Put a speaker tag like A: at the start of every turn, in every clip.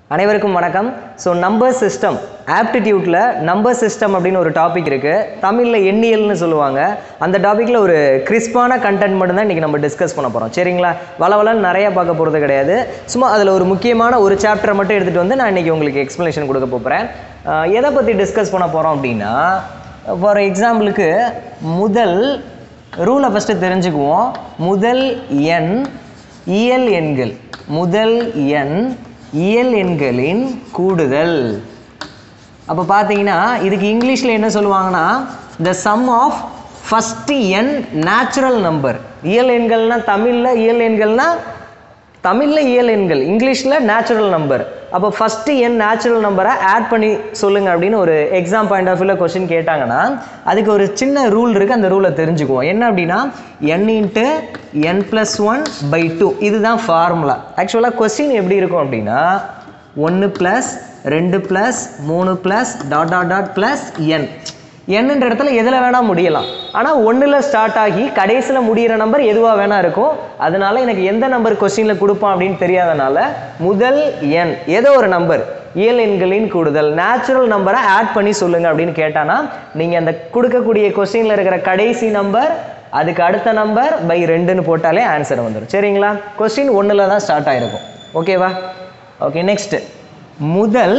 A: அனைவருக்கும் வணக்கம் so number system ஆப்டிடியூட்டில் நம்பர் சிஸ்டம் அப்படின்னு ஒரு டாபிக் இருக்குது தமிழில் எண்ணியல்னு சொல்லுவாங்க அந்த டாப்பிக்கில் ஒரு கிறிஸ்பான கண்டென்ட் மட்டும்தான் இன்றைக்கி நம்ம டிஸ்கஸ் பண்ண போகிறோம் சரிங்களா வளவலன்னு நிறைய பார்க்க போகிறது கிடையாது சும்மா அதில் ஒரு முக்கியமான ஒரு சாப்டரை மட்டும் எடுத்துகிட்டு வந்து நான் இன்றைக்கி உங்களுக்கு எக்ஸ்ப்ளனேஷன் கொடுக்க போகிறேன் எதை பற்றி டிஸ்கஸ் பண்ண போகிறோம் அப்படின்னா ஃபார் எக்ஸாம்பிளுக்கு முதல் ரூலை ஃபஸ்ட்டு தெரிஞ்சுக்குவோம் முதல் எண் இயல் எண்கள் முதல் எண் இயல் எண்களின் கூடுதல் அப்போ பார்த்தீங்கன்னா இதுக்கு இங்கிலீஷில் என்ன சொல்லுவாங்கன்னா த சம் ஆஃப் ஃபஸ்ட்டு எண் நேச்சுரல் நம்பர் இயல் எண்கள்னா தமிழில் இயல் எண்கள்னா தமிழில் இயல் எண்கள் இங்கிலீஷில் நேச்சுரல் நம்பர் அப்போ ஃபஸ்ட்டு எண் நேச்சுரல் நம்பரை ஆட் பண்ணி சொல்லுங்கள் அப்படின்னு ஒரு எக்ஸாம் பாயிண்ட் ஆஃப் வியூவில் கொஷின் கேட்டாங்கன்னா அதுக்கு ஒரு சின்ன ரூல் இருக்குது அந்த ரூலை தெரிஞ்சுக்குவோம் என்ன அப்படின்னா n into n plus one by two இதுதான் ஃபார்முலா ஆக்சுவலாக கொஸ்டின் எப்படி இருக்கும் அப்படின்னா ஒன்று ப்ளஸ் ரெண்டு ப்ளஸ் மூணு plus dot dot dot plus n எண்ணுன்ற இடத்துல எதில் வேணால் முடியலாம் ஆனால் ஒன்றில் ஸ்டார்ட் ஆகி கடைசியில் முடிகிற நம்பர் எதுவாக வேணா இருக்கும் அதனால எனக்கு எந்த நம்பர் கொஸ்டினில் கொடுப்பான் அப்படின்னு தெரியாதனால முதல் எண் ஏதோ ஒரு நம்பர் இயல் எண்களின் கூடுதல் நேச்சுரல் நம்பரை ஆட் பண்ணி சொல்லுங்கள் அப்படின்னு கேட்டானா நீங்கள் அந்த கொடுக்கக்கூடிய கொஸ்டினில் இருக்கிற கடைசி நம்பர் அதுக்கு அடுத்த நம்பர் பை ரெண்டுன்னு போட்டாலே ஆன்சர் வந்துடும் சரிங்களா கொஸ்டின் ஒன்றில் தான் ஸ்டார்ட் ஆகிருக்கும் ஓகேவா ஓகே நெக்ஸ்ட் முதல்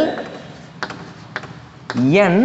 A: எண்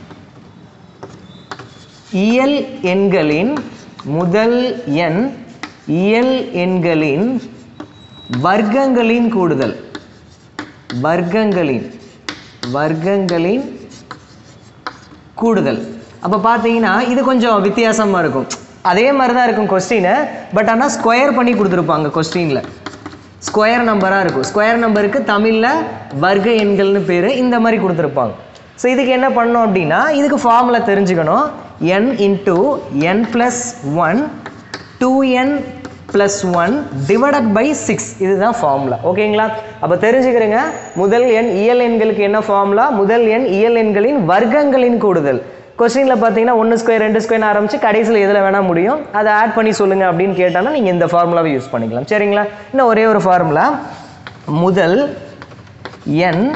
A: இயல் எண்களின் முதல் எண் இயல் எண்களின் வர்க்கங்களின் கூடுதல் வர்க்கங்களின் வர்க்கங்களின் கூடுதல் அப்போ பார்த்தீங்கன்னா இது கொஞ்சம் வித்தியாசமாக இருக்கும் அதே மாதிரி தான் இருக்கும் கொஸ்டினு பட் ஆனால் ஸ்கொயர் பண்ணி கொடுத்துருப்பாங்க கொஸ்டினில் ஸ்கொயர் நம்பராக இருக்கும் ஸ்கொயர் நம்பருக்கு தமிழில் வர்க்க எண்கள்னு பேர் இந்த மாதிரி கொடுத்துருப்பாங்க ஸோ இதுக்கு என்ன பண்ணோம் அப்படின்னா இதுக்கு ஃபார்முலா தெரிஞ்சுக்கணும் n into n plus one two n plus one divided by six இதுதான் ஃபார்முலா ஓகேங்களா அப்போ தெரிஞ்சுக்கிறேங்க முதல் எண் இயல் எண்களுக்கு என்ன ஃபார்முலா முதல் எண் இயல் எண்களின் வர்க்கங்களின் கூடுதல் கொஸ்டினில் பார்த்தீங்கன்னா ஒன்று ஸ்கொயர் ரெண்டு ஸ்கொயர் ஆரம்பிச்சு கடைசியில் எதில் வேணால் முடியும் அதை ஆட் பண்ணி சொல்லுங்கள் அப்படின்னு கேட்டாலும் நீங்கள் இந்த ஃபார்முலாவை யூஸ் பண்ணிக்கலாம் சரிங்களா இன்னும் ஒரே ஒரு ஃபார்முலா முதல் எண்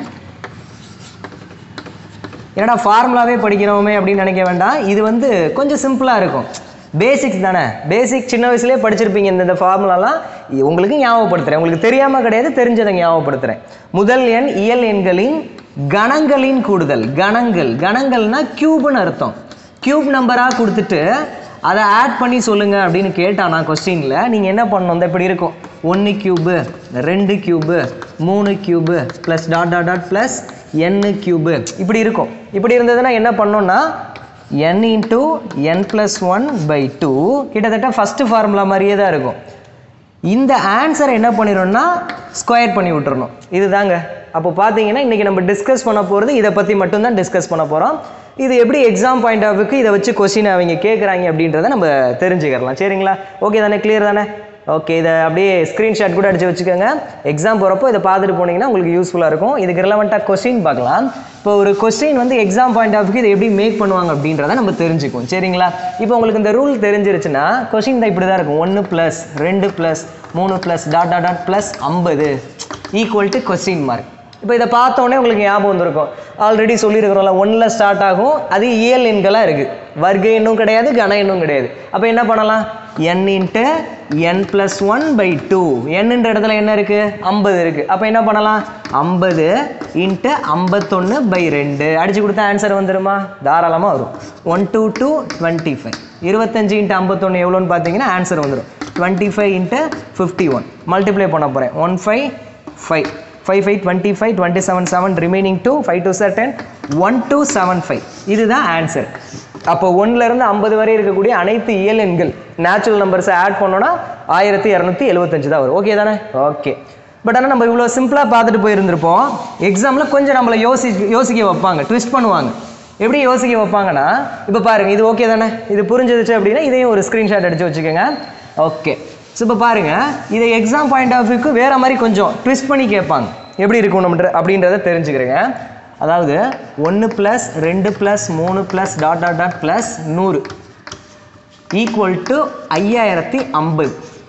A: என்னடா ஃபார்முலாவே படிக்கிறோமே அப்படின்னு நினைக்க வேண்டாம் இது வந்து கொஞ்சம் சிம்பிளாக இருக்கும் பேசிக்ஸ் தானே பேசிக் சின்ன வயசுலேயே படிச்சிருப்பீங்க இந்த இந்த ஃபார்முலாலாம் உங்களுக்கு ஞாபகப்படுத்துகிறேன் உங்களுக்கு தெரியாமல் கிடையாது தெரிஞ்சதை ஞாபகப்படுத்துகிறேன் முதல் எண் இயல் எண்களின் கணங்களின் கூடுதல் கணங்கள் கணங்கள்னா கியூப்னு அர்த்தம் கியூப் நம்பராக கொடுத்துட்டு அதை ஆட் பண்ணி சொல்லுங்கள் அப்படின்னு கேட்டானா கொஸ்டினில் நீங்கள் என்ன பண்ணணும் இந்த இப்படி இருக்கும் ஒன்று கியூபு ரெண்டு கியூபு மூணு cube plus dot dot dot plus n cube இப்படி இருக்கும் இப்படி இருந்ததுன்னா என்ன பண்ணோன்னா n into n plus one by two கிட்டத்தட்ட ஃபஸ்ட்டு ஃபார்முலா மாதிரியே தான் இருக்கும் இந்த ஆன்சரை என்ன பண்ணிடணும்னா ஸ்கொயர் பண்ணி விட்டுறணும் இதுதாங்க அப்போ பார்த்தீங்கன்னா இன்றைக்கி நம்ம டிஸ்கஸ் பண்ண போகிறது இதை பற்றி மட்டும்தான் டிஸ்கஸ் பண்ண போகிறோம் இது எப்படி எக்ஸாம் பாயிண்ட் ஆஃப் வியூக்கு இதை வச்சு கொஸ்டின் அவங்க கேட்குறாங்க அப்படின்றத நம்ம தெரிஞ்சுக்கலாம் சரிங்களா ஓகே தானே கிளியர் தானே ஓகே இதை அப்படியே ஸ்க்ரீன்ஷாட் கூட அடித்து வச்சுக்கோங்க எக்ஸாம் போகிறப்போ இதை பார்த்துட்டு போனீங்கன்னா உங்களுக்கு யூஸ்ஃபுல்லாக இருக்கும் இதுக்கு ரிலவெண்ட்டாக கொஸ்டின் பார்க்கலாம் இப்போ ஒரு கொஸ்டின் வந்து எக்ஸாம் பாயிண்ட் ஆஃப் வியூக்கு இதை எப்படி மேக் பண்ணுவாங்க அப்படின்றத நம்ம தெரிஞ்சுக்குவோம் சரிங்களா இப்போ உங்களுக்கு இந்த ரூல் தெரிஞ்சிருச்சுன்னா கொஸ்டின் தான் இப்படி தான் இருக்கும் ஒன்று ப்ளஸ் ரெண்டு ப்ளஸ் மூணு plus dot dot dot plus ஐம்பது ஈக்குவல் டு கொஸ்டின் மார்க் இப்போ இதை பார்த்தோன்னே உங்களுக்கு ஞாபகம் வந்திருக்கும் ஆல்ரெடி சொல்லியிருக்கிறோம்ல ஒன்றில் ஸ்டார்ட் ஆகும் அது இயல் எண்களாக இருக்குது வர்க்க எண்ணும் கிடையாது கன எண்ணும் கிடையாது அப்போ என்ன பண்ணலாம் n into n plus one by two என்னன்ற இடத்துல என்ன இருக்குது ஐம்பது இருக்குது அப்போ என்ன பண்ணலாம் ஐம்பது இன்ட்டு ஐம்பத்தொன்று பை ரெண்டு அடித்து கொடுத்தா ஆன்சர் வந்துடுமா தாராளமாக வரும் one two two twenty five இருபத்தஞ்சு இன்ட்டு ஐம்பத்தொன்று எவ்வளோன்னு பார்த்தீங்கன்னா ஆன்சர் வந்துடும் twenty five into fifty one multiply பண்ண போகிறேன் one five five five five twenty five twenty seven seven remaining two five two sir ten one two seven five இதுதான் answer அப்போ ஒன்றுலேருந்து ஐம்பது வரை இருக்கக்கூடிய அனைத்து இயல் எண்கள் நேச்சுரல் நம்பர்ஸை ஆட் பண்ணோன்னா ஆயிரத்தி இரநூத்தி எழுபத்தஞ்சு தான் வரும் ஓகே தானே ஓகே பட் ஆனால் நம்ம இவ்வளோ சிம்பிளாக பார்த்துட்டு போயிருந்திருப்போம் எக்ஸாமில் கொஞ்சம் நம்மளை யோசி யோசிக்க வைப்பாங்க ட்விஸ்ட் பண்ணுவாங்க எப்படி யோசிக்க வைப்பாங்கன்னா இப்போ பாருங்கள் இது ஓகே தானே இது புரிஞ்சிருச்சு அப்படின்னா இதையும் ஒரு ஸ்க்ரீன்ஷாட் அடித்து வச்சுக்கோங்க ஓகே ஸோ இப்போ பாருங்கள் இதை எக்ஸாம் பாயிண்ட் ஆஃப் வியூக்கு வேறு மாதிரி கொஞ்சம் ட்விஸ்ட் பண்ணி கேட்பாங்க எப்படி இருக்கும் நம்ம அப்படின்றத தெரிஞ்சுக்கிறேங்க அதாவது ஒன்று ப்ளஸ் ரெண்டு ப்ளஸ் மூணு plus dot dot dot plus நூறு ஈக்குவல் டு ஐயாயிரத்தி ஐம்பது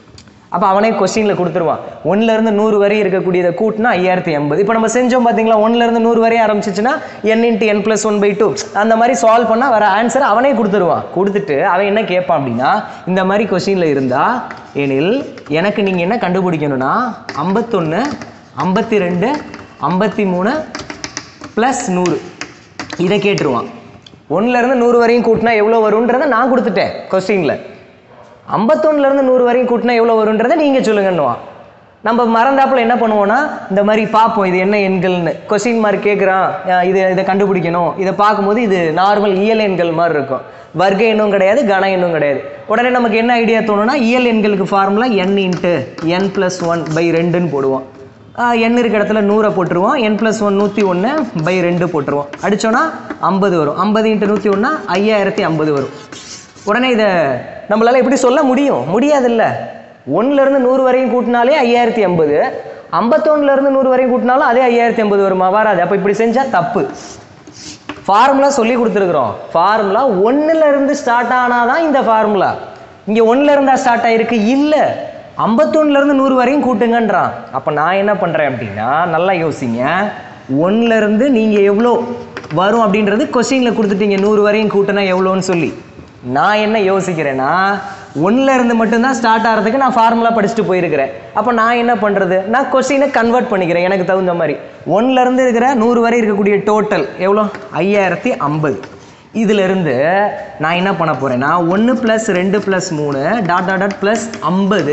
A: அப்போ அவனே கொஸ்டினில் கொடுத்துருவான் ஒன்றுலேருந்து நூறு வரை இருக்கக்கூடியதை கூட்டினா ஐயாயிரத்தி எண்பது இப்போ நம்ம செஞ்சோம் பார்த்தீங்களா ஒன்றுலேருந்து நூறு வரை ஆரம்பிச்சிச்சுன்னா n into n plus one by two அந்த மாதிரி சால்வ் பண்ணால் வர ஆன்சர் அவனே கொடுத்துருவான் கொடுத்துட்டு அவன் என்ன கேட்பான் அப்படின்னா இந்த மாதிரி கொஸ்டினில் இருந்தால் எனில் எனக்கு நீங்கள் என்ன கண்டுபிடிக்கணும்னா ஐம்பத்தொன்று ஐம்பத்தி ரெண்டு ஐம்பத்தி மூணு ப்ளஸ் நூறு இதை கேட்டுருவான் ஒன்றுலேருந்து நூறு வரையும் கூட்டினா எவ்வளோ வரும்ன்றதை நான் கொடுத்துட்டேன் கொஸ்டினில் ஐம்பத்தொன்னுலேருந்து நூறு வரையும் கூட்டினா எவ்வளோ வரும்ன்றதை நீங்கள் சொல்லுங்கன்னுவான் நம்ம மறந்தாப்புல என்ன பண்ணுவோம்னா இந்த மாதிரி பார்ப்போம் இது என்ன எண்கள்னு கொஸ்டின் மார்க் கேட்குறான் இது இதை கண்டுபிடிக்கணும் இதை பார்க்கும்போது இது நார்மல் இயல் எண்கள் மாதிரி இருக்கும் வர்க்க எண்ணும் கிடையாது கன எண்ணும் கிடையாது உடனே நமக்கு என்ன ஐடியா தோணும்னா இயல் எண்களுக்கு formula n into n plus one by ரெண்டுன்னு போடுவோம் என் இருக்க இடத்துல நூறை போட்டுருவோம் என் ப்ளஸ் ஒன் நூற்றி ஒன்று பை ரெண்டு போட்டுருவோம் அடித்தோன்னா ஐம்பது வரும் ஐம்பது இன்ட்டு நூற்றி ஒன்றா ஐயாயிரத்தி ஐம்பது வரும் உடனே இதை நம்மளால எப்படி சொல்ல முடியும் முடியாதுல்ல ஒன்றுலேருந்து நூறு வரையும் கூட்டினாலே ஐயாயிரத்தி ஐம்பது ஐம்பத்தொன்னுலேருந்து நூறு வரையும் கூட்டினாலும் அதே ஐயாயிரத்தி ஐம்பது வருமா வராது அப்போ இப்படி செஞ்சால் தப்பு ஃபார்முலா சொல்லி கொடுத்துருக்குறோம் ஃபார்முலா ஒன்றுலேருந்து ஸ்டார்ட் ஆனால் தான் இந்த ஃபார்முலா இங்கே ஒன்றுல இருந்தா ஸ்டார்ட் ஆயிருக்கு இல்லை ஐம்பத்தொன்னுலேருந்து நூறு வரையும் கூட்டுங்கன்றான் அப்போ நான் என்ன பண்ணுறேன் அப்படின்னா நல்லா யோசிங்க ஒன்றுலேருந்து நீங்கள் எவ்வளோ வரும் அப்படின்றது கொஸ்டினில் கொடுத்துட்டீங்க நூறு வரையும் கூட்டினா எவ்வளோன்னு சொல்லி நான் என்ன யோசிக்கிறேன்னா ஒன்றில் இருந்து மட்டும்தான் ஸ்டார்ட் ஆகிறதுக்கு நான் ஃபார்முலா படிச்சுட்டு போயிருக்கிறேன் அப்போ நான் என்ன பண்ணுறது நான் கொஸ்டினை கன்வெர்ட் பண்ணிக்கிறேன் எனக்கு தகுந்த மாதிரி ஒன்றுல இருந்து இருக்கிற நூறு வரை இருக்கக்கூடிய டோட்டல் எவ்வளோ ஐயாயிரத்தி ஐம்பது இதிலிருந்து நான் என்ன பண்ண போகிறேன்னா ஒன்று ப்ளஸ் ரெண்டு ப்ளஸ் மூணு டாட் டாட் டாட் ப்ளஸ் ஐம்பது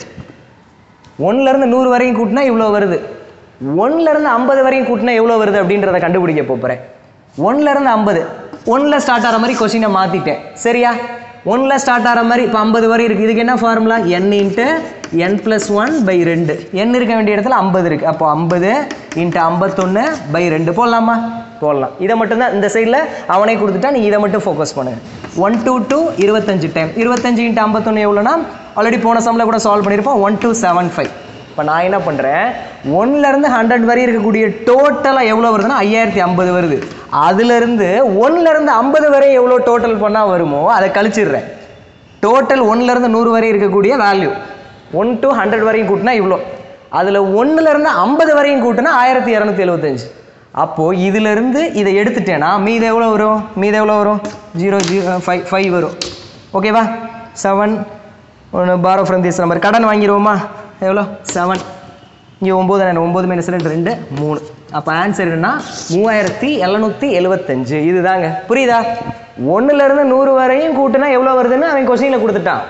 A: ஒன்றுலேருந்து நூறு வரையும் கூட்டினா இவ்வளோ வருது ஒன்றுலேருந்து ஐம்பது வரையும் கூட்டினா எவ்வளோ வருது அப்படின்றத கண்டுபிடிக்க போகிறேன் ஒன்றுலேருந்து ஐம்பது ஒன்றில் ஸ்டார்ட் ஆகிற மாதிரி கொஸ்டினை மாற்றிட்டேன் சரியா ஒன்றில் ஸ்டார்ட் ஆகிற மாதிரி இப்போ ஐம்பது வரை இருக்குது இதுக்கு என்ன formula n into n plus one by ரெண்டு என் இருக்க வேண்டிய இடத்துல ஐம்பது இருக்குது அப்போ ஐம்பது இன்ட்டு ஐம்பத்தொன்று பை ரெண்டு போடலாமா போடலாம் இதை மட்டும்தான் இந்த சைடில் அவனே கொடுத்துட்டா நீ இதை மட்டும் ஃபோக்கஸ் பண்ணுங்க ஒன் டூ டூ இருபத்தஞ்சு டைம் இருபத்தஞ்சு இன்ட்டு ஐம்பத்தொன்று எவ்வளோனா ஆல்ரெடி போன சம்மில் கூட சால்வ் பண்ணியிருப்போம் ஒன் டூ செவன் ஃபைவ் இப்போ நான் என்ன பண்ணுறேன் ஒன்லேருந்து ஹண்ட்ரட் வரை இருக்கக்கூடிய டோட்டலாக எவ்வளோ வருதுன்னா ஐயாயிரத்தி ஐம்பது வருது அதுலேருந்து ஒன்லேருந்து ஐம்பது வரை எவ்வளோ டோட்டல் பண்ணால் வருமோ அதை கழிச்சிடுறேன் டோட்டல் ஒன்லேருந்து நூறு வரை இருக்கக்கூடிய வேல்யூ ஒன் டு ஹண்ட்ரட் வரையும் கூட்டினா இவ்வளோ அதில் ஒன்றுலேருந்து ஐம்பது வரையும் கூட்டினா ஆயிரத்தி இரநூத்தி எழுபத்தஞ்சு அப்போது இதிலிருந்து இதை எடுத்துட்டேன்னா மீது எவ்வளோ வரும் மீது எவ்வளோ வரும் ஜீரோ ஜீரோ ஃபைவ் ஃபைவ் வரும் ஓகேவா செவன் ஒன்று பாரோ ஃப்ரம் திஸ் நம்பர் கடன் வாங்கிடுவோமா எவ்வளோ செவன் இங்கே ஒம்பது ரெண்டு ஒம்பது மைனஸ் ரெண்டு ரெண்டு மூணு அப்போ ஆன்சர் என்னன்னா மூவாயிரத்தி எழுநூற்றி எழுபத்தஞ்சு இதுதாங்க புரியுதா ஒன்றுலேருந்து நூறு வரையும் கூட்டினா எவ்வளோ வருதுன்னு அவன் கொஸ்டினில் கொடுத்துட்டான்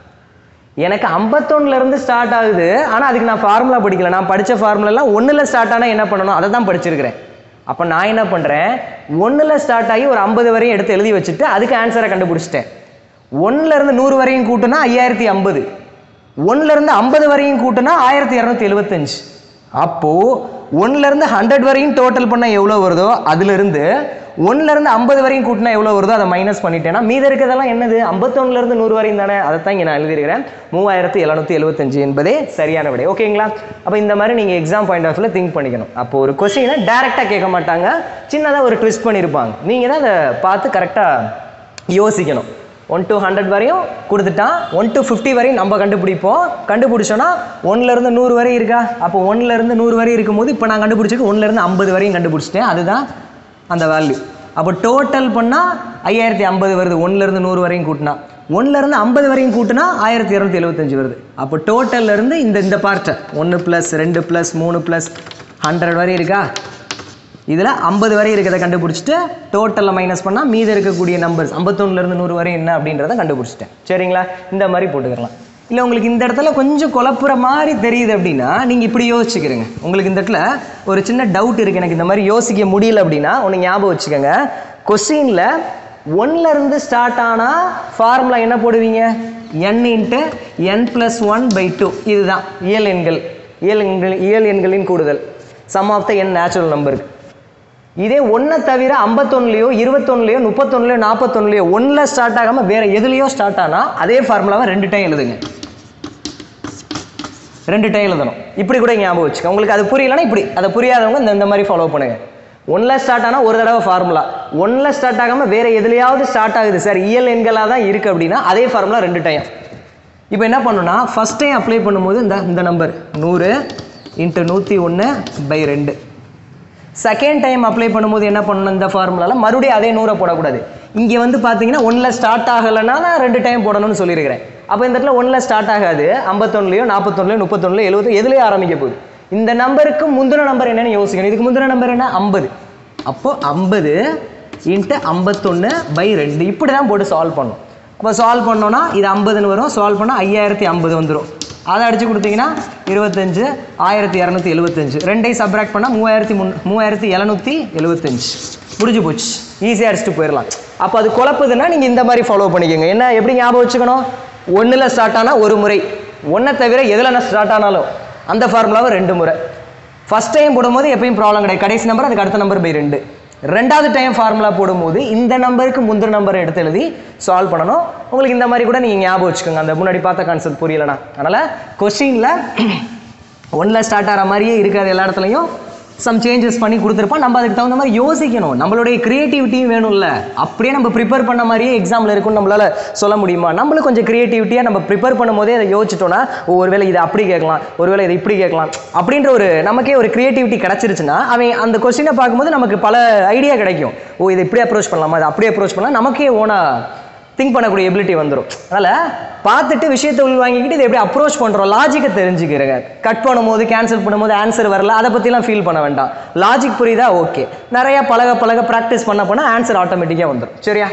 A: எனக்கு 51 இருந்து ஸ்டார்ட் ஆகுது ஆனால் அதுக்கு நான் ஃபார்முலா படிக்கல நான் படித்த ஃபார்முலாலாம் ஒன்றில் ஸ்டார்ட் ஆனால் என்ன பண்ணணும் அதை தான் படிச்சிருக்கிறேன் அப்போ நான் என்ன பண்ணுறேன் ஒன்றில் ஸ்டார்ட் ஆகி ஒரு ஐம்பது வரையும் எடுத்து எழுதி வச்சுட்டு அதுக்கு ஆன்சரை கண்டுபிடிச்சிட்டேன் ஒன்றுல இருந்து நூறு வரையும் கூட்டினா ஐயாயிரத்தி ஐம்பது இருந்து ஐம்பது வரையும் கூட்டினா ஆயிரத்தி இரநூத்தி எழுபத்தஞ்சு அப்போது ஒன்றுலேருந்து ஹண்ட்ரட் வரையும் டோட்டல் பண்ணால் எவ்வளோ வருதோ அதுலேருந்து ஒன்றுலேருந்து ஐம்பது வரையும் கூட்டினா எவ்வளோ வருதோ அதை மைனஸ் பண்ணிட்டேன்னா மீத இருக்கிறதெல்லாம் என்னது ஐம்பத்தொன்னுலேருந்து நூறு வரையும் தானே அதை தான் இங்கே நான் எழுதியிருக்கிறேன் மூவாயிரத்தி எழுநூத்தி எழுபத்தஞ்சு என்பதே சரியான விடை ஓகேங்களா அப்போ இந்த மாதிரி நீங்கள் எக்ஸாம் பாயிண்ட் ஆஃப் திங்க் பண்ணிக்கணும் அப்போ ஒரு கொஸ்டினை டேரெக்டாக கேட்க மாட்டாங்க சின்னதாக ஒரு ட்விஸ்ட் பண்ணியிருப்பாங்க நீங்கள் தான் அதை பார்த்து கரெக்டாக யோசிக்கணும் ஒன் டு ஹண்ட்ரட் வரையும் கொடுத்துட்டான் ஒன் டு ஃபிஃப்டி வரையும் நம்ம கண்டுபிடிப்போம் கண்டுபிடிச்சோன்னா ஒன்லேருந்து நூறு வரை இருக்கா அப்போ ஒன்லேருந்து நூறு வரை இருக்கும்போது இப்போ நான் கண்டுபிடிச்சிருக்கு ஒன்லேருந்து ஐம்பது வரையும் கண்டுபிடிச்சிட்டேன் அதுதான் அந்த வேல்யூ அப்போ டோட்டல் பண்ணால் ஐயாயிரத்தி ஐம்பது வருது ஒன்லேருந்து நூறு வரையும் கூட்டினா ஒன்லேருந்து ஐம்பது வரையும் கூட்டினா ஆயிரத்தி இரநூத்தி எழுபத்தஞ்சு வருது அப்போ டோட்டல்லேருந்து இந்த இந்த பார்ட்டை ஒன்று ப்ளஸ் ரெண்டு ப்ளஸ் மூணு ப்ளஸ் ஹண்ட்ரட் வரை இருக்கா இதில் ஐம்பது வரை இருக்கிறத கண்டுபிடிச்சிட்டு டோட்டலில் மைனஸ் பண்ணால் மீதி இருக்கக்கூடிய நம்பர்ஸ் ஐம்பத்தொன்னுலேருந்து நூறு வரை என்ன அப்படின்றத கண்டுபிடிச்சிட்டேன் சரிங்களா இந்த மாதிரி போட்டுக்கலாம் இல்லை உங்களுக்கு இந்த இடத்துல கொஞ்சம் குழப்புற மாதிரி தெரியுது அப்படின்னா நீங்கள் இப்படி யோசிச்சுக்கிறீங்க உங்களுக்கு இந்த இடத்துல ஒரு சின்ன டவுட் இருக்குது எனக்கு இந்த மாதிரி யோசிக்க முடியல அப்படின்னா ஒன்று ஞாபகம் வச்சுக்கோங்க கொஸ்டினில் ஒன்லேருந்து ஸ்டார்ட் ஆனால் ஃபார்முலா என்ன போடுவீங்க n into n plus one by two இதுதான் இயல் எண்கள் இயல் எண்கள் இயல் எண்களின் கூடுதல் sum of the n natural நம்பருக்கு இதே ஒன்றை தவிர ஐம்பத்தொன்னுலையோ இருபத்தொன்னுலையோ முப்பத்தொன்னுலையோ நாற்பத்தொன்னுலையோ ஒன்றில் ஸ்டார்ட் ஆகாமல் வேறு எதுலேயோ ஸ்டார்ட் ஆனால் அதே ஃபார்முலாவை ரெண்டு டைம் எழுதுங்க ரெண்டு டைம் எழுதணும் இப்படி கூட ஞாபகம் வச்சுக்க உங்களுக்கு அது புரியலன்னா இப்படி அதை புரியாதவங்க இந்த இந்த மாதிரி ஃபாலோ பண்ணுங்க ஒன்றில் ஸ்டார்ட் ஆனால் ஒரு தடவை ஃபார்முலா ஒன்றில் ஸ்டார்ட் ஆகாமல் வேறு எதுலையாவது ஸ்டார்ட் ஆகுது சார் இயல் எண்களாக தான் இருக்குது அப்படின்னா அதே ஃபார்முலா ரெண்டு டைம் இப்போ என்ன பண்ணணும்னா ஃபஸ்ட் டைம் அப்ளை பண்ணும்போது இந்த இந்த நம்பர் நூறு இன்ட்டு நூற்றி ஒன்று பை ரெண்டு செகண்ட் டைம் அப்ளை பண்ணும்போது என்ன பண்ணணும் இந்த ஃபார்முலாவில் மறுபடியும் அதே நூறை போடக்கூடாது இங்கே வந்து பார்த்தீங்கன்னா ஒன்றில் ஸ்டார்ட் ஆகலைன்னா நான் ரெண்டு டைம் போடணும்னு சொல்லியிருக்கிறேன் அப்போ இந்த இடத்துல ஒன்றில் ஸ்டார்ட் ஆகாது ஐம்பத்தொன்னுலையோ நாற்பத்தொன்னுலையோ முப்பத்தொன்னுலையோ எழுபது எதுலேயே ஆரம்பிக்க போகுது இந்த நம்பருக்கு முந்தின நம்பர் என்னன்னு யோசிக்கணும் இதுக்கு முந்தின நம்பர் என்ன ஐம்பது அப்போ ஐம்பது இன்ட்டு ஐம்பத்தொன்று பை ரெண்டு இப்படி தான் போட்டு சால்வ் பண்ணும் அப்போ சால்வ் பண்ணோன்னா இது ஐம்பதுன்னு வரும் சால்வ் பண்ணால் ஐயாயிரத்தி ஐம்பது வந்துடும் அதை அடிச்சு கொடுத்தீங்கன்னா இருபத்தஞ்சு ஆயிரத்தி இரநூத்தி எழுபத்தஞ்சு ரெண்டையும் சப்ராக்ட் பண்ணால் மூவாயிரத்தி முன் மூவாயிரத்தி எழுநூற்றி எழுபத்தஞ்சு முடிஞ்சு போச்சு ஈஸியாக அடிச்சுட்டு போயிடலாம் அப்போ அது குழப்புதுன்னா நீங்கள் இந்த மாதிரி ஃபாலோ பண்ணிக்கோங்க என்ன எப்படி ஞாபகம் வச்சுக்கணும் ஒன்றில் ஸ்டார்ட் ஆனால் ஒரு முறை ஒன்றை தவிர எதில் ஸ்டார்ட் ஆனாலும் அந்த ஃபார்முலாவை ரெண்டு முறை ஃபஸ்ட் டைம் போடும்போது எப்பயும் ப்ராப்ளம் கிடையாது கடைசி நம்பர் அதுக்கு அடுத்த நம்பர் பை ரெண்டு ரெண்டாவது டைம் ஃபார்முலா போடும்போது இந்த நம்பருக்கு முந்தின நம்பரை எடுத்து எழுதி சால்வ் பண்ணணும் உங்களுக்கு இந்த மாதிரி கூட நீங்கள் ஞாபகம் வச்சுக்கோங்க அந்த முன்னாடி பார்த்த கான்செப்ட் புரியலனா அதனால் கொஸ்டினில் ஒன்றில் ஸ்டார்ட் ஆகிற மாதிரியே இருக்காது எல்லா இடத்துலையும் சம் சேஞ்சஸ் பண்ணி கொடுத்துருப்போம் நம்ம அதுக்கு தகுந்த மாதிரி யோசிக்கணும் நம்மளுடைய கிரியேட்டிவிட்டியும் வேணும்ல அப்படியே நம்ம ப்ரிப்பேர் பண்ண மாதிரியே எக்ஸாமில் இருக்கும்னு நம்மளால சொல்ல முடியுமா நம்மளும் கொஞ்சம் கிரியேட்டிவிட்டியாக நம்ம ப்ரிப்பேர் பண்ணும்போதே அதை யோசிச்சிட்டோம்னா ஓ, ஒருவேளை இதை அப்படி கேட்கலாம் ஒருவேளை இதை இப்படி கேட்கலாம் அப்படின்ற ஒரு நமக்கே ஒரு கிரியேட்டிவிட்டி கிடச்சிருச்சுன்னா அவன் அந்த கொஸ்டினை பார்க்கும்போது நமக்கு பல ஐடியா கிடைக்கும் ஓ இதை இப்படி அப்ரோச் பண்ணலாமா இதை அப்படி அப்ரோச் பண்ணலாம் நமக்கே ஓனாக திங்க் பண்ணக்கூடிய எபிலிட்டி வந்துடும் அதனால் பார்த்துட்டு விஷயத்தை உள் வாங்கிக்கிட்டு இதை எப்படி அப்ரோச் பண்ணுறோம் லாஜிக்கை தெரிஞ்சுக்கிறங்க கட் பண்ணும்போது கேன்சல் பண்ணும்போது ஆன்சர் வரல அதை பற்றிலாம் ஃபீல் பண்ண வேண்டாம் லாஜிக் புரியுதா ஓகே நிறையா பழக பழக ப்ராக்டிஸ் பண்ண பண்ண ஆன்சர் ஆட்டோமேட்டிக்காக வந்துடும் சரியா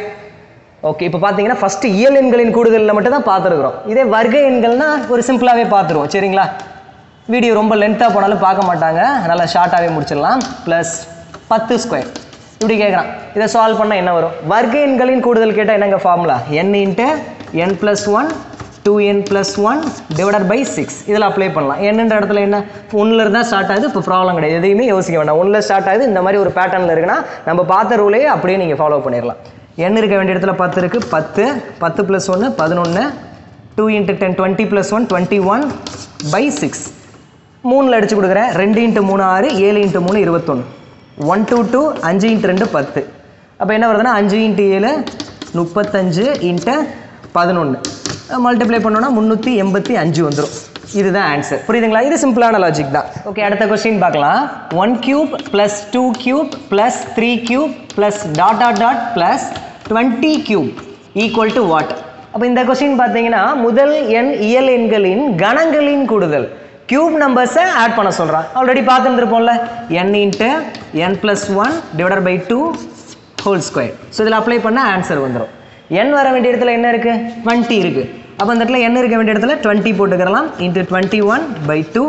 A: ஓகே இப்போ பார்த்தீங்கன்னா ஃபஸ்ட்டு இயல் எண்களின் கூடுதலில் மட்டும் தான் பார்த்துருக்குறோம் இதே வர்க்க எண்கள்னா ஒரு சிம்பிளாகவே பார்த்துருவோம் சரிங்களா வீடியோ ரொம்ப லென்த்தாக போனாலும் பார்க்க மாட்டாங்க நல்லா ஷார்ட்டாகவே முடிச்சிடலாம் ப்ளஸ் பத்து ஸ்கொயர் இப்படி கேட்குறான் இதை சால்வ் பண்ணால் என்ன வரும் வர்க்க எண்களின் கூடுதல் கேட்டால் என்னங்க formula n into n plus one two n plus one divided by six இதில் அப்ளை பண்ணலாம் என்னன்ற இடத்துல என்ன ஒன்றில் இருந்தால் ஸ்டார்ட் ஆகுது இப்போ ப்ராப்ளம் கிடையாது எதையுமே யோசிக்க வேண்டாம் ஒன்றில் ஸ்டார்ட் ஆகுது இந்த மாதிரி ஒரு பேட்டர்னில் இருக்குன்னா நம்ம பார்த்த ரூலையே அப்படியே நீங்கள் ஃபாலோ பண்ணிடலாம் என் இருக்க வேண்டிய இடத்துல பத்து இருக்குது பத்து பத்து ப்ளஸ் ஒன்று பதினொன்று two into ten twenty plus one twenty one by six மூணில் அடிச்சு கொடுக்குறேன் ரெண்டு இன்ட்டு மூணு ஆறு ஏழு இன்ட்டு மூணு இருபத்தொன்று ஒன் டூ டூ அஞ்சு இன்ட்டு ரெண்டு பத்து அப்போ என்ன வருதுன்னா அஞ்சு இன்ட்டு ஏழு முப்பத்தஞ்சு இன்ட்டு பதினொன்று மல்டிப்ளை பண்ணோன்னா முந்நூற்றி எண்பத்தி அஞ்சு வந்துடும் இதுதான் ஆன்சர் புரியுதுங்களா இது சிம்பிளான லாஜிக் தான் ஓகே அடுத்த கொஸ்டின் பார்க்கலாம் one cube plus two cube plus three cube plus dot dot dot plus twenty cube equal to what அப்போ இந்த கொஸ்டின் பார்த்தீங்கன்னா முதல் எண் இயல் எண்களின் கணங்களின் கூடுதல் கியூப் நம்பர்ஸை ஆட் பண்ண சொல்கிறான் ஆல்ரெடி பார்த்துருப்போம்ல n into n plus one divided by two whole square so இதில் அப்ளை பண்ணால் ஆன்சர் வந்துடும் என் வர வேண்டிய இடத்துல என்ன இருக்குது டுவெண்ட்டி இருக்குது அப்போ அந்த இடத்துல என் இருக்க வேண்டிய இடத்துல டுவெண்ட்டி போட்டுக்கிறலாம் into twenty one by two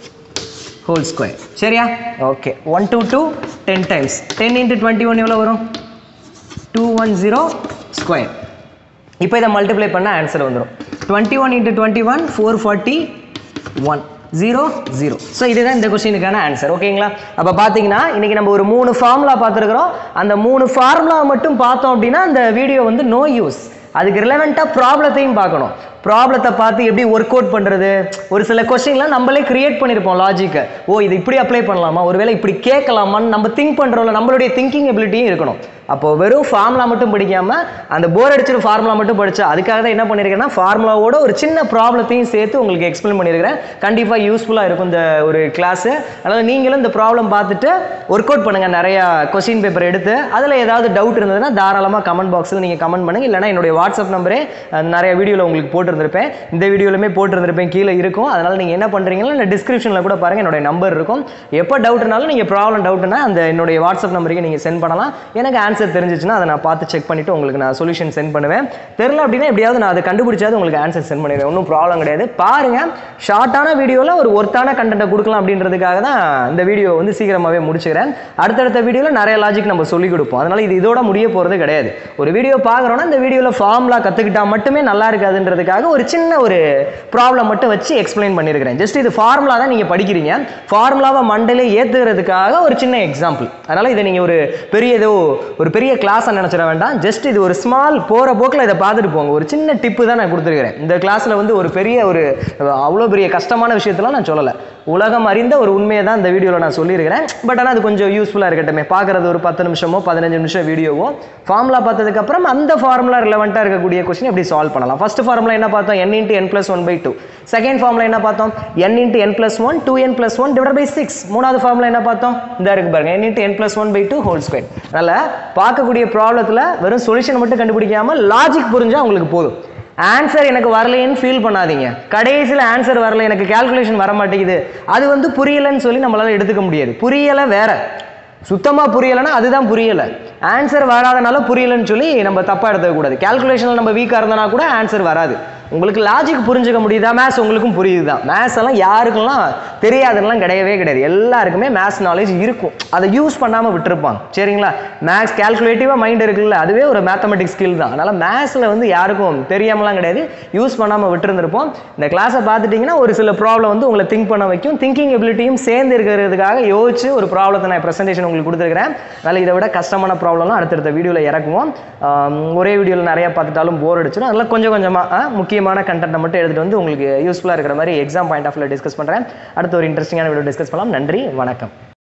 A: whole square சரியா okay one two two ten times ten into twenty one எவ்வளோ வரும் டூ ஒன் ஜீரோ ஸ்கொயர் இப்போ இதை மல்டிப்ளை பண்ணால் ஆன்சர் வந்துடும் twenty one into twenty one four forty one zero zero so இதுதான் இந்த கொஸ்டினுக்கான answer ஓகேங்களா அப்போ பார்த்தீங்கன்னா இன்றைக்கி நம்ம ஒரு மூணு ஃபார்முலா பார்த்துருக்குறோம் அந்த மூணு ஃபார்முலா மட்டும் பார்த்தோம் அப்படின்னா அந்த வீடியோ வந்து நோ யூஸ் அதுக்கு ரிலவெண்ட்டாக ப்ராப்ளத்தையும் பார்க்கணும் ப்ராப்ளத்தை பார்த்து எப்படி ஒர்க் அவுட் பண்ணுறது ஒரு சில கொஸ்டின்லாம் நம்மளே கிரியேட் பண்ணியிருப்போம் லாஜிக்கை ஓ இது இப்படி அப்ளை பண்ணலாமா ஒருவேளை இப்படி கேட்கலாமான்னு நம்ம திங்க் பண்ணுறோம்ல நம்மளுடைய திங்கிங் எபிலிட்டியும் இருக்கணும் அப்போ வெறும் ஃபார்முலா மட்டும் படிக்காமல் அந்த போர் அடிச்சிட்டு ஃபார்முலா மட்டும் படிச்சா அதுக்காக தான் என்ன பண்ணியிருக்கேன்னா ஃபார்முலாவோட ஒரு சின்ன ப்ராப்ளத்தையும் சேர்த்து உங்களுக்கு எக்ஸ்பிளைன் பண்ணியிருக்கிறேன் கண்டிப்பாக யூஸ்ஃபுல்லாக இருக்கும் இந்த ஒரு கிளாஸு அதனால் நீங்களும் இந்த ப்ராப்ளம் பார்த்துட்டு ஒர்க் அவுட் பண்ணுங்கள் நிறையா கொஸ்டின் பேப்பர் எடுத்து அதில் ஏதாவது டவுட் இருந்ததுன்னா தாராளமாக கமெண்ட் பாக்ஸில் நீங்கள் கமெண்ட் பண்ணுங்கள் இல்லைனா என்னுடைய வாட்ஸ்அப் நம்பரே அஹ், நிறைய வீடியோவில் உங்களுக்கு போட்டிருந்திருப்பேன் இந்த வீடியோலுமே போட்டிருந்திருப்பேன் கீழே இருக்கும் அதனால் நீங்கள் என்ன பண்ணுறீங்களோ இந்த டிஸ்கிரிப்ஷனில் கூட பாருங்கள் என்னுடைய நம்பர் இருக்கும் எப்போ டவுட்னாலும் நீங்கள் ப்ராப்ளம் டவுட்னா அந்த என்னுடைய வாட்ஸ்அப் நம்பருக்கு நீங்கள் சென்ட் பண்ணலாம் எனக்கு ஆன்சர் தெரிஞ்சிச்சுன்னா அதை நான் பார்த்து செக் பண்ணிவிட்டு உங்களுக்கு நான் சொல்யூஷன் சென்ட் பண்ணுவேன் தெரில அப்படின்னா எப்படியாவது நான் அதை கண்டுபிடிச்சாவது உங்களுக்கு ஆன்சர் சென்ட் பண்ணிடுவேன் ஒன்றும் ப்ராப்ளம் கிடையாது பாருங்கள் ஷார்ட்டான வீடியோவில் ஒரு ஒர்த்தான கண்டென்ட்டை கொடுக்கலாம் அப்படின்றதுக்காக தான் இந்த வீடியோ வந்து சீக்கிரமாகவே முடிச்சுக்கிறேன் அடுத்தடுத்த வீடியோவில் நிறைய லாஜிக் நம்ம சொல்லிக் கொடுப்போம் அதனால் இது இதோட முடிய போகிறது கிடையாது ஒரு வீடியோ பார்க்குறோன்னா இந்த வீடியோவில் ஃபார்முலா கற்றுக்கிட்டா மட்டுமே நல்லா இருக்காதுன்றதுக்காக ஒரு சின்ன ஒரு ப்ராப்ளம் மட்டும் வச்சு எக்ஸ்பிளைன் பண்ணியிருக்கிறேன் ஜஸ்ட் இது ஃபார்முலா தான் நீங்கள் படிக்கிறீங்க ஃபார்முலாவை மண்டலே ஏற்றுக்கிறதுக்காக ஒரு சின்ன எக்ஸாம்பிள் அதனால் இதை நீங்கள் ஒரு பெரிய ஏதோ ஒரு பெரிய கிளாஸை நினச்சிட வேண்டாம் ஜஸ்ட் இது ஒரு ஸ்மால் போகிற போக்கில் இதை பார்த்துட்டு போங்க ஒரு சின்ன டிப்பு தான் நான் கொடுத்துருக்கிறேன் இந்த கிளாஸில் வந்து ஒரு பெரிய ஒரு அவ்வளோ பெரிய கஷ்டமான விஷயத்தெல்லாம் நான் சொல்லலை உலகம் அறிந்த ஒரு உண்மையை தான் இந்த வீடியோவில் நான் சொல்லியிருக்கிறேன் பட் ஆனால் அது கொஞ்சம் யூஸ்ஃபுல்லாக இருக்கட்டுமே பார்க்குறது ஒரு பத்து நிமிஷமோ பதினஞ்சு நிமிஷம் வீடியோவோ ஃபார்முலா பார்த்ததுக்கப்புறம் அந்த ஃபார்முலா ரிலவெண்ட்டாக இருக்கக்கூடிய கொஸ்டின் எப்படி சால்வ் பண்ணலாம் ஃபர்ஸ்ட் ஃபார்முலா என்ன என்ன பார்த்தோம் n into n plus one by two second formula என்ன பார்த்தோம் n into n plus one two n plus one divide by six மூணாவது ஃபார்முலா என்ன பார்த்தோம் இந்த இருக்கு பாருங்க n into n plus one by two whole square அதனால் பார்க்கக்கூடிய ப்ராப்ளத்தில் வெறும் சொல்யூஷன் மட்டும் கண்டுபிடிக்காம லாஜிக் புரிஞ்சா உங்களுக்கு போதும் ஆன்சர் எனக்கு வரலைன்னு ஃபீல் பண்ணாதீங்க கடைசியில் ஆன்சர் வரல எனக்கு கால்குலேஷன் வர மாட்டேங்குது அது வந்து புரியலைன்னு சொல்லி நம்மளால எடுத்துக்க முடியாது புரியலை வேற சுத்தமாக புரியலைன்னா அதுதான் புரியலை ஆன்சர் வராதனால புரியலைன்னு சொல்லி நம்ம தப்பாக எடுத்துக்க கூடாது கால்குலேஷனில் நம்ம வீக்காக இருந்தனா கூட ஆன்சர் வராது உங்களுக்கு லாஜிக் புரிஞ்சுக்க முடியுதா மேத்ஸ் உங்களுக்கும் புரியுது தான் மேத்ஸ் எல்லாம் யாருக்கெல்லாம் தெரியாதுன்னெலாம் கிடையவே கிடையாது எல்லாருக்குமே மேத்ஸ் நாலேஜ் இருக்கும் அதை யூஸ் பண்ணாமல் விட்டுருப்பாங்க சரிங்களா மேத்ஸ் கால்குலேட்டிவாக மைண்ட் இருக்குல்ல அதுவே ஒரு மேத்தமெட்டிக்ஸ் ஸ்கில் தான் அதனால் மேத்ஸில் வந்து யாருக்கும் தெரியாமலாம் கிடையாது யூஸ் பண்ணாமல் விட்டுருந்துருப்போம் இந்த கிளாஸை பார்த்துட்டிங்கன்னா ஒரு சில ப்ராப்ளம் வந்து உங்களை திங்க் பண்ண வைக்கும் திங்கிங் எபிலிட்டியும் சேர்ந்து இருக்கிறதுக்காக யோசிச்சு ஒரு ப்ராப்ளத்தை நான் ப்ரெசன்டேஷன் உங்களுக்கு கொடுத்துருக்கிறேன் அதனால் இதை விட கஷ்டமான ப்ராப்ளம்லாம் அடுத்தடுத்த வீடியோவில் இறக்குவோம் ஆம், ஒரே வீடியோவில் நிறைய பார்த்துட்டாலும் போர் அடிச்சிடும் அதனால் கொஞ்சம் கொஞ்சமாக முக்கியமான கண்டென்ட்டை மட்டும் எடுத்துகிட்டு வந்து உங்களுக்கு யூஸ்ஃபுல்லாக இருக்கிற மாதிரி exam point of view discuss பண்ணுறேன் அடுத்த ஒரு இன்ட்ரெஸ்டிங்கான வீடியோ டிஸ்கஸ் பண்ணலாம் நன்றி வணக்கம்